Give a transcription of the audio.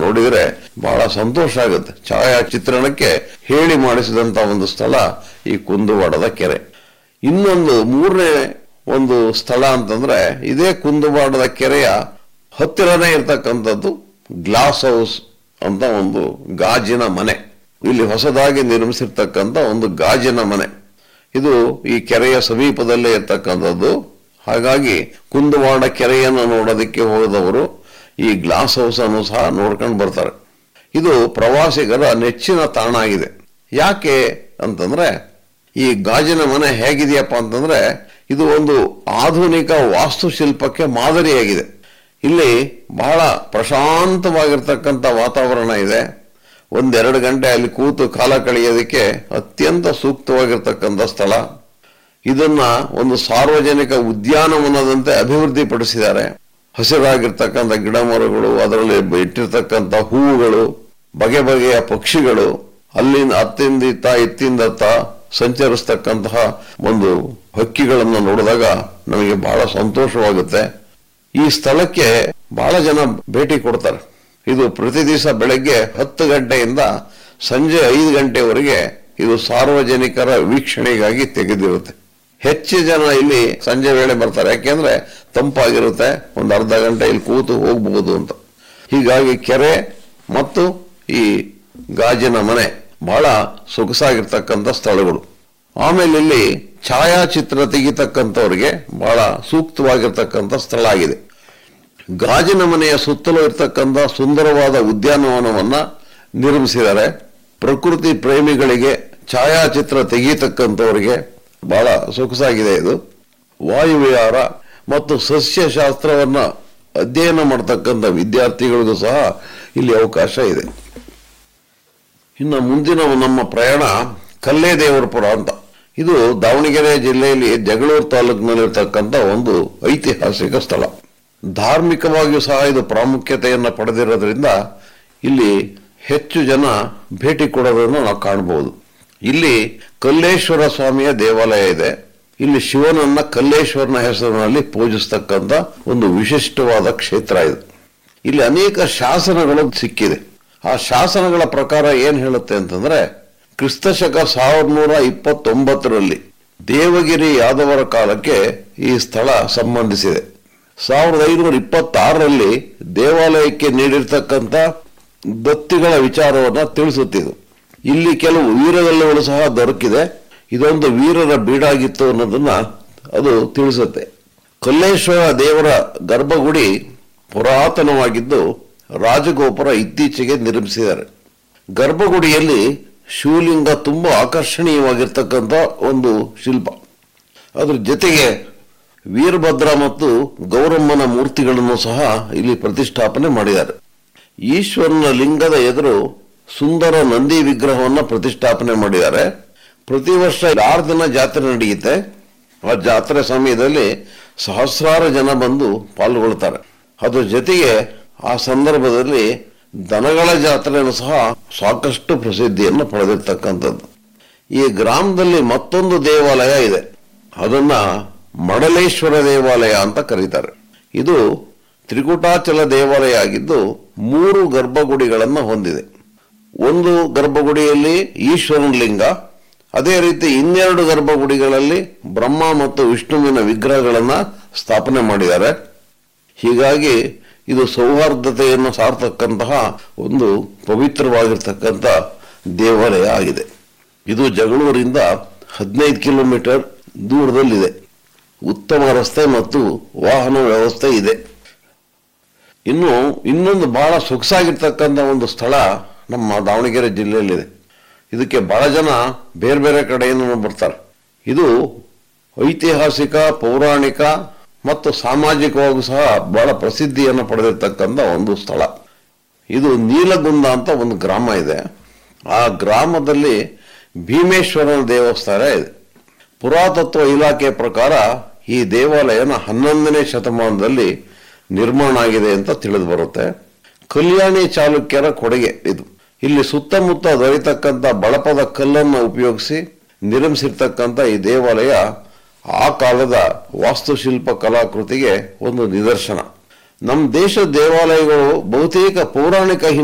ನೋಡಿದ್ರೆ ಬಹಳ ಸಂತೋಷ ಆಗುತ್ತೆ ಛಾಯಾಚಿತ್ರಣಕ್ಕೆ ಹೇಳಿ ಮಾಡಿಸಿದಂತ ಒಂದು ಸ್ಥಳ ಈ ಕುಂದುವಾಡದ ಕೆರೆ ಇನ್ನೊಂದು ಮೂರನೇ ಒಂದು ಸ್ಥಳ ಅಂತಂದ್ರೆ ಇದೇ ಕುಂದುವಾಡದ ಕೆರೆಯ ಹತ್ತಿರನೇ ಇರ್ತಕ್ಕಂಥದ್ದು ಗ್ಲಾಸ್ ಹೌಸ್ ಅಂತ ಒಂದು ಗಾಜಿನ ಮನೆ ಇಲ್ಲಿ ಹೊಸದಾಗಿ ನಿರ್ಮಿಸಿರ್ತಕ್ಕಂಥ ಒಂದು ಗಾಜಿನ ಮನೆ ಇದು ಈ ಕೆರೆಯ ಸಮೀಪದಲ್ಲೇ ಇರ್ತಕ್ಕಂಥದ್ದು ಹಾಗಾಗಿ ಕುಂದುವಾಡ ಕೆರೆಯನ್ನು ನೋಡೋದಕ್ಕೆ ಹೋದವರು ಈ ಗ್ಲಾಸ್ ಹೌಸ್ ಅನ್ನು ಸಹ ನೋಡ್ಕೊಂಡು ಬರ್ತಾರೆ ಇದು ಪ್ರವಾಸಿಗರ ನೆಚ್ಚಿನ ತಾಣ ಆಗಿದೆ ಯಾಕೆ ಅಂತಂದ್ರೆ ಈ ಗಾಜಿನ ಮನೆ ಹೇಗಿದೆಯಪ್ಪ ಅಂತಂದ್ರೆ ಇದು ಒಂದು ಆಧುನಿಕ ವಾಸ್ತುಶಿಲ್ಪಕ್ಕೆ ಮಾದರಿಯಾಗಿದೆ ಇಲ್ಲಿ ಬಹಳ ಪ್ರಶಾಂತವಾಗಿರ್ತಕ್ಕಂಥ ವಾತಾವರಣ ಇದೆ ಒಂದೆರಡು ಗಂಟೆ ಅಲ್ಲಿ ಕೂತು ಕಾಲ ಕಳೆಯೋದಕ್ಕೆ ಅತ್ಯಂತ ಸೂಕ್ತವಾಗಿರ್ತಕ್ಕಂಥ ಸ್ಥಳ ಇದನ್ನ ಒಂದು ಸಾರ್ವಜನಿಕ ಉದ್ಯಾನವನದಂತೆ ಅಭಿವೃದ್ಧಿಪಡಿಸಿದ್ದಾರೆ ಹಸಿರಾಗಿರ್ತಕ್ಕಂಥ ಗಿಡ ಮರಗಳು ಅದರಲ್ಲಿ ಇಟ್ಟಿರ್ತಕ್ಕಂಥ ಹೂವುಗಳು ಬಗೆ ಬಗೆಯ ಪಕ್ಷಿಗಳು ಅಲ್ಲಿಂದ ಅತ್ತಿಂದಿತ್ತ ಇತ್ತಿಂದತ್ತ ಸಂಚರಿಸ್ತಕ್ಕಂತಹ ಒಂದು ಹಕ್ಕಿಗಳನ್ನು ನೋಡಿದಾಗ ನಮಗೆ ಬಹಳ ಸಂತೋಷವಾಗುತ್ತೆ ಈ ಸ್ಥಳಕ್ಕೆ ಬಹಳ ಜನ ಭೇಟಿ ಕೊಡ್ತಾರೆ ಇದು ಪ್ರತಿ ದಿವಸ ಬೆಳಗ್ಗೆ ಹತ್ತು ಗಂಟೆಯಿಂದ ಸಂಜೆ ಐದು ಗಂಟೆವರೆಗೆ ಇದು ಸಾರ್ವಜನಿಕರ ವೀಕ್ಷಣೆಗಾಗಿ ತೆಗೆದಿರುತ್ತೆ ಹೆಚ್ಚು ಜನ ಇಲ್ಲಿ ಸಂಜೆ ವೇಳೆ ಬರ್ತಾರೆ ಯಾಕೆಂದ್ರೆ ತಂಪಾಗಿರುತ್ತೆ ಒಂದು ಅರ್ಧ ಗಂಟೆ ಇಲ್ಲಿ ಕೂತು ಹೋಗ್ಬಹುದು ಅಂತ ಹೀಗಾಗಿ ಕೆರೆ ಮತ್ತು ಈ ಗಾಜಿನ ಮನೆ ಬಹಳ ಸೊಗಸಾಗಿರ್ತಕ್ಕಂಥ ಸ್ಥಳಗಳು ಆಮೇಲೆ ಇಲ್ಲಿ ಛಾಯಾಚಿತ್ರ ತೆಗಿತಕ್ಕಂಥವ್ರಿಗೆ ಬಹಳ ಸೂಕ್ತವಾಗಿರ್ತಕ್ಕಂಥ ಸ್ಥಳ ಆಗಿದೆ ಗಾಜಿನ ಮನೆಯ ಸುತ್ತಲೂ ಇರ್ತಕ್ಕಂಥ ಸುಂದರವಾದ ಉದ್ಯಾನವನವನ್ನ ನಿರ್ಮಿಸಿದ್ದಾರೆ ಪ್ರಕೃತಿ ಪ್ರೇಮಿಗಳಿಗೆ ಛಾಯಾಚಿತ್ರ ತೆಗೀತಕ್ಕಂಥವರಿಗೆ ಬಹಳ ಸೊಗಸಾಗಿದೆ ಇದು ವಾಯುವಿಹಾರ ಮತ್ತು ಸಸ್ಯಶಾಸ್ತ್ರವನ್ನ ಅಧ್ಯಯನ ಮಾಡತಕ್ಕಂಥ ವಿದ್ಯಾರ್ಥಿಗಳಿಗೂ ಸಹ ಇಲ್ಲಿ ಅವಕಾಶ ಇದೆ ಇನ್ನು ಮುಂದಿನ ನಮ್ಮ ಪ್ರಯಾಣ ಕಲ್ಲೇದೇವರಪುರ ಅಂತ ಇದು ದಾವಣಗೆರೆ ಜಿಲ್ಲೆಯಲ್ಲಿ ಜಗಳೂರು ತಾಲೂಕಿನಲ್ಲಿರ್ತಕ್ಕಂಥ ಒಂದು ಐತಿಹಾಸಿಕ ಸ್ಥಳ ಧಾರ್ಮಿಕವಾಗಿಯೂ ಸಹ ಇದು ಪ್ರಾಮುಖ್ಯತೆಯನ್ನು ಪಡೆದಿರೋದ್ರಿಂದ ಇಲ್ಲಿ ಹೆಚ್ಚು ಜನ ಭೇಟಿ ಕೊಡೋದನ್ನು ನಾವು ಕಾಣಬಹುದು ಇಲ್ಲಿ ಕಲ್ಲೇಶ್ವರ ಸ್ವಾಮಿಯ ದೇವಾಲಯ ಇದೆ ಇಲ್ಲಿ ಶಿವನನ್ನ ಕಲ್ಲೇಶ್ವರನ ಹೆಸರಿನಲ್ಲಿ ಪೂಜಿಸ್ತಕ್ಕಂಥ ಒಂದು ವಿಶಿಷ್ಟವಾದ ಕ್ಷೇತ್ರ ಇದು ಇಲ್ಲಿ ಅನೇಕ ಶಾಸನಗಳು ಸಿಕ್ಕಿದೆ ಆ ಶಾಸನಗಳ ಪ್ರಕಾರ ಏನ್ ಹೇಳುತ್ತೆ ಅಂತಂದ್ರೆ ಕ್ರಿಸ್ತಶಕ ಸಾವಿರದ ನೂರ ಇಪ್ಪತ್ತೊಂಬತ್ತರಲ್ಲಿ ದೇವಗಿರಿ ಯಾದವರ ಕಾಲಕ್ಕೆ ಈ ಸ್ಥಳ ಸಂಬಂಧಿಸಿದೆ ಸಾವಿರದ ಐನೂರ ಇಪ್ಪತ್ತಾರರಲ್ಲಿ ದೇವಾಲಯಕ್ಕೆ ನೀಡಿರ್ತಕ್ಕಂಥ ದತ್ತಿಗಳ ವಿಚಾರವನ್ನ ತಿಳಿಸುತ್ತಿದ್ದು ಇಲ್ಲಿ ಕೆಲವು ವೀರಗಲ್ಲುಗಳು ಸಹ ದೊರಕಿದೆ ಇದೊಂದು ವೀರರ ಬೀಡಾಗಿತ್ತು ಅನ್ನೋದನ್ನ ಅದು ತಿಳಿಸುತ್ತೆ ಕಲ್ಲೇಶ್ವರ ದೇವರ ಗರ್ಭಗುಡಿ ಪುರಾತನವಾಗಿದ್ದು ರಾಜಗೋಪುರ ಇತ್ತೀಚೆಗೆ ನಿರ್ಮಿಸಿದ್ದಾರೆ ಗರ್ಭಗುಡಿಯಲ್ಲಿ ಶಿವಲಿಂಗ ತುಂಬಾ ಆಕರ್ಷಣೀಯವಾಗಿರ್ತಕ್ಕಂಥ ಒಂದು ಶಿಲ್ಪ ಅದ್ರ ಜೊತೆಗೆ ವೀರಭದ್ರ ಮತ್ತು ಗೌರಮ್ಮನ ಮೂರ್ತಿಗಳನ್ನು ಸಹ ಇಲ್ಲಿ ಪ್ರತಿಷ್ಠಾಪನೆ ಮಾಡಿದ್ದಾರೆ ಈಶ್ವರನ ಲಿಂಗದ ಎದುರು ಸುಂದರ ನಂದಿ ವಿಗ್ರಹವನ್ನ ಪ್ರತಿಷ್ಠಾಪನೆ ಮಾಡಿದ್ದಾರೆ ಪ್ರತಿ ವರ್ಷ ಆರು ದಿನ ಜಾತ್ರೆ ನಡೆಯುತ್ತೆ ಆ ಜಾತ್ರೆ ಸಮಯದಲ್ಲಿ ಸಹಸ್ರಾರು ಜನ ಬಂದು ಪಾಲ್ಗೊಳ್ತಾರೆ ಅದ್ರ ಜೊತೆಗೆ ಆ ಸಂದರ್ಭದಲ್ಲಿ ದನಗಳ ಜಾತ್ರೆಯನ್ನು ಸಹ ಸಾಕಷ್ಟು ಪ್ರಸಿದ್ಧಿಯನ್ನು ಪಡೆದಿರ್ತಕ್ಕಂಥದ್ದು ಈ ಗ್ರಾಮದಲ್ಲಿ ಮತ್ತೊಂದು ದೇವಾಲಯ ಇದೆ ಅದನ್ನ ಮಡಲೇಶ್ವರ ದೇವಾಲಯ ಅಂತ ಕರೀತಾರೆ ಇದು ತ್ರಿಕುಟಾಚಲ ದೇವಾಲಯ ಆಗಿದ್ದು ಮೂರು ಗರ್ಭಗುಡಿಗಳನ್ನು ಹೊಂದಿದೆ ಒಂದು ಗರ್ಭಗುಡಿಯಲ್ಲಿ ಈಶ್ವರನ ಲಿಂಗ ಅದೇ ರೀತಿ ಇನ್ನೆರಡು ಗರ್ಭಗುಡಿಗಳಲ್ಲಿ ಬ್ರಹ್ಮ ಮತ್ತು ವಿಷ್ಣುವಿನ ವಿಗ್ರಹಗಳನ್ನ ಸ್ಥಾಪನೆ ಮಾಡಿದ್ದಾರೆ ಹೀಗಾಗಿ ಇದು ಸೌಹಾರ್ದತೆಯನ್ನು ಸಾರ್ತಕ್ಕಂತಹ ಒಂದು ಪವಿತ್ರವಾಗಿರ್ತಕ್ಕಂಥ ದೇವಾಲಯ ಆಗಿದೆ ಇದು ಜಗಳೂರಿಂದ ಹದಿನೈದು ಕಿಲೋಮೀಟರ್ ದೂರದಲ್ಲಿದೆ ಉತ್ತಮ ರಸ್ತೆ ಮತ್ತು ವಾಹನ ವ್ಯವಸ್ಥೆ ಇದೆ ಇನ್ನು ಇನ್ನೊಂದು ಬಹಳ ಸೊಗಸಾಗಿರ್ತಕ್ಕಂಥ ಒಂದು ಸ್ಥಳ ನಮ್ಮ ದಾವಣಗೆರೆ ಜಿಲ್ಲೆಯಲ್ಲಿದೆ ಇದಕ್ಕೆ ಬಹಳ ಜನ ಬೇರೆ ಬೇರೆ ಕಡೆಯಿಂದ ಬರ್ತಾರೆ ಇದು ಐತಿಹಾಸಿಕ ಪೌರಾಣಿಕ ಮತ್ತು ಸಾಮಾಜಿಕವಾಗೂ ಸಹ ಬಹಳ ಪ್ರಸಿದ್ಧಿಯನ್ನು ಪಡೆದಿರ್ತಕ್ಕಂಥ ಒಂದು ಸ್ಥಳ ಇದು ನೀಲಗುಂದ ಅಂತ ಒಂದು ಗ್ರಾಮ ಇದೆ ಆ ಗ್ರಾಮದಲ್ಲಿ ಭೀಮೇಶ್ವರನ ದೇವಸ್ಥಾನ ಇದೆ ಪುರಾತತ್ವ ಇಲಾಖೆ ಪ್ರಕಾರ ಈ ದೇವಾಲಯನ ಹನ್ನೊಂದನೇ ಶತಮಾನದಲ್ಲಿ ನಿರ್ಮಾಣ ಆಗಿದೆ ಅಂತ ತಿಳಿದು ಬರುತ್ತೆ ಕಲ್ಯಾಣಿ ಚಾಲುಕ್ಯರ ಕೊಡುಗೆ ಇದು ಇಲ್ಲಿ ಸುತ್ತಮುತ್ತ ದೊರೆತಕ್ಕಂಥ ಬಳಪದ ಕಲ್ಲನ್ನು ಉಪಯೋಗಿಸಿ ನಿರ್ಮಿಸಿರ್ತಕ್ಕಂಥ ಈ ದೇವಾಲಯ ಆ ಕಾಲದ ವಾಸ್ತುಶಿಲ್ಪ ಕಲಾಕೃತಿಗೆ ಒಂದು ನಿದರ್ಶನ ನಮ್ಮ ದೇಶದ ದೇವಾಲಯಗಳು ಬಹುತೇಕ ಪೌರಾಣಿಕ